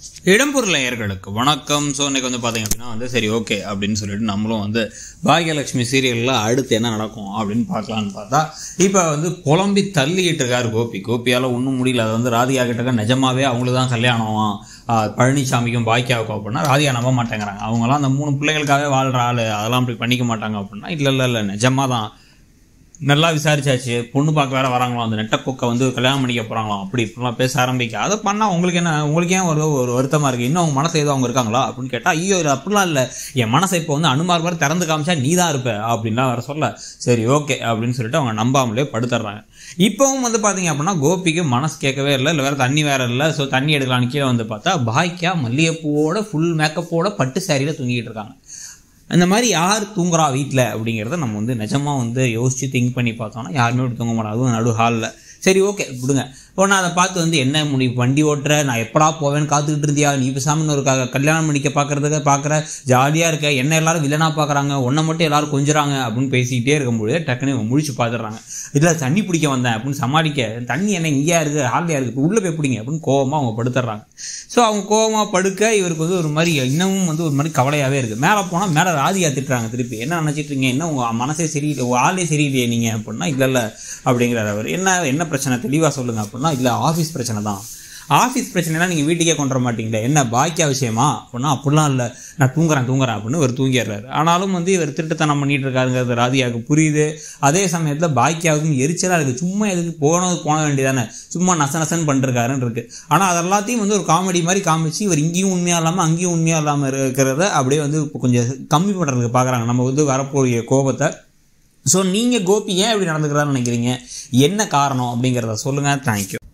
இடம்பொருள் நேயர்களுக்கு வணக்கம் ஸோ இன்னைக்கு வந்து பார்த்தீங்க அப்படின்னா வந்து சரி ஓகே அப்படின்னு சொல்லிட்டு நம்மளும் வந்து பாக்யலட்சுமி சீரியலில் அடுத்து என்ன நடக்கும் அப்படின்னு பார்க்கலான்னு பார்த்தா இப்போ வந்து புலம்பி தள்ளிக்கிட்டு இருக்காரு கோபி கோபியால் ஒன்றும் முடியல அது வந்து ராதிகா கிட்டக்க நிஜமாவே அவங்களுக்கு தான் கல்யாணம் ஆஹ் பழனிசாமிக்கும் பாக்கியாவுக்கும் அப்படின்னா ராதிகா நம்ப மாட்டேங்கிறாங்க அவங்களாம் அந்த மூணு பிள்ளைகளுக்காகவே வாழ்கிற ஆள் அதெல்லாம் அப்படி பண்ணிக்க மாட்டாங்க அப்படின்னா இல்லை இல்லை இல்லை நிஜமாக தான் நல்லா விசாரிச்சாச்சு பொண்ணு பார்க்க வேற வராங்களாம் அந்த நெட்டப்பொக்கை வந்து கல்யாணம் பண்ணிக்க போறாங்களாம் அப்படி இப்படிலாம் பேச ஆரம்பிக்க அதை பண்ணா உங்களுக்கு என்ன உங்களுக்கு ஏன் ஒரு ஒரு வருத்தமா இருக்கு இன்னும் அவங்க மனசு ஏதோ அவங்க இருக்காங்களா அப்படின்னு கேட்டா ஐயோ இது அப்படிலாம் இல்லை என் மனசை இப்போ வந்து அனுமார் மாதிரி திறந்து காமிச்சா நீ தான் இருப்ப அப்படின்லாம் வேற சொல்ல சரி ஓகே அப்படின்னு சொல்லிட்டு அவங்க நம்பாமலே படுத்துடுறாங்க இப்போவும் வந்து பார்த்தீங்க அப்படின்னா கோபிக்கு மனசு கேட்கவே இல்லை இல்லை வேற தண்ணி வேற இல்லை ஸோ தண்ணி எடுக்கலான்னு கீழே வந்து பார்த்தா பாய்க்கா மல்லிகைப்பூவோட ஃபுல் மேக்கப்போட பட்டு சாரியில் தூங்கிட்டு இருக்காங்க அந்த மாதிரி யார் தூங்குறா வீட்டில் அப்படிங்கிறத நம்ம வந்து நிஜமாக வந்து யோசித்து திங்க் பண்ணி பார்த்தோம்னா யாருமே இப்படி தூங்க மாட்டாங்க அதுவும் நடு ஹாலில் சரி ஓகே விடுங்க இப்போ நான் அதை பார்த்து வந்து என்ன முடி வண்டி ஓட்டுற நான் எப்படா போவேன்னு காத்துக்கிட்டு இருந்தியா நீ பேசாமல் ஒரு க- கல்யாணம் பண்ணிக்க பார்க்கறதுக்கு பார்க்குற ஜாலியாக இருக்க என்ன எல்லாரும் வில்லனாக பார்க்குறாங்க உன்னை மட்டும் எல்லாரும் கொஞ்சுறாங்க அப்படின்னு பேசிக்கிட்டே இருக்கும்போது டக்குன்னு இவங்க முழிச்சு பார்த்துடுறாங்க இதில் தண்ணி பிடிக்க வந்தேன் அப்படின்னு சமாளிக்க தண்ணி என்ன இங்கேயா இருக்குது ஹாலியாக இருக்குது இப்போ உள்ளே போய் பிடிங்க அப்படின்னு கோவமாக அவங்க படுத்துடுறாங்க ஸோ அவங்க கோவமாக படுக்க இவருக்கு வந்து ஒரு மாதிரி இன்னமும் வந்து ஒரு மாதிரி கவலையாகவே இருக்குது மேலே போனால் மேலே ராதிகா திட்டுறாங்க திருப்பி என்ன நினச்சிட்டு இருக்கீங்க என்ன உங்கள் மனசே சரியில்லை உங்கள் ஆளே சரியில்லையே நீங்கள் அப்படின்னா இல்லை இல்லை அப்படிங்கிறார் அவர் என்ன என்ன பிரச்சனை தெளிவாக சொல்லுங்கள் அப்படின்னா இல்லை ஆஃபீஸ் பிரச்சனை தான் ஆஃபீஸ் பிரச்சனைலாம் நீங்கள் வீட்டுக்கே கொண்டு வர மாட்டீங்களே என்ன பாக்கிய விஷயமா அப்படின்னா அப்படிலாம் இல்லை நான் தூங்குறேன் தூங்குறேன் அப்படின்னு இவர் தூங்கிடுறாரு ஆனாலும் வந்து இவர் திருட்டுத்தனம் பண்ணிட்டு இருக்காருங்கிறது ராதிகாவுக்கு புரியுது அதே சமயத்தில் பாக்கியாவுக்கும் எரிச்சலாக இருக்குது சும்மா எதுக்கு போனது போன வேண்டியதானே சும்மா நச நசன் பண்ணிருக்காருன்னு இருக்கு ஆனால் அது எல்லாத்தையும் வந்து ஒரு காமெடி மாதிரி காமிச்சு இவர் இங்கேயும் உண்மையாக இல்லாமல் அங்கேயும் உண்மையாக இல்லாமல் இருக்கிறத அப்படியே வந்து இப்போ கொஞ்சம் கம்மி பண்ணுறதுக்கு பார்க்குறாங்க நம்ம வந்து வரப்போகிற கோபத்தை ஸோ நீங்கள் கோபி ஏன் இப்படி நடந்துக்கிறான்னு நினைக்கிறீங்க என்ன காரணம் அப்படிங்கிறத சொல்லுங்கள் தேங்க்யூ